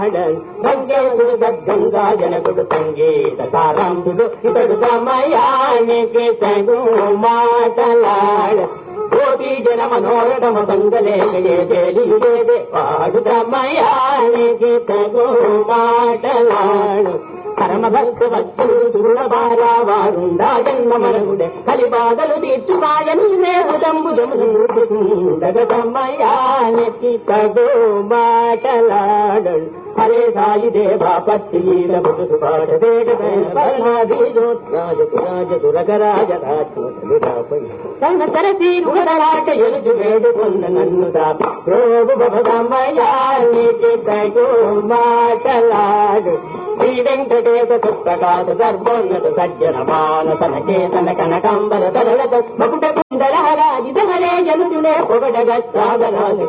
గంగేశుడు గద్గంగా జనకుడు సంగీత సారాంశుడు ఇతడు సమయానికి తగు మాటలాడు గోపీ జన మనోరమ సంగలేదే తేలియుడే వాడు సమయానికి తగు మాటలాడు పరమ భక్త భక్తుడు దుర్లభారా వారుండా జన్మ మరుగుడే కలి బాధలు తీర్చుమాయని రేవుదంబు జముడగమయానికి తగు మాటలాడడు హరే సాయి దేవా పత్తి బుధు పాట కన్న సరసి రుగడరాట ఎలుజు వేడుకొన్న నన్ను దాపి ప్రోగు బభదమయానికి తగు మాటలాడు శ్రీ వెంకటేశ సుప్రకాశ సర్వోన్నత సజ్జన మానసన చేతన కనకాంబర తరళత మకుట కుండలహరాజి ధరే జనుజునే పొగడగ సాగరాజు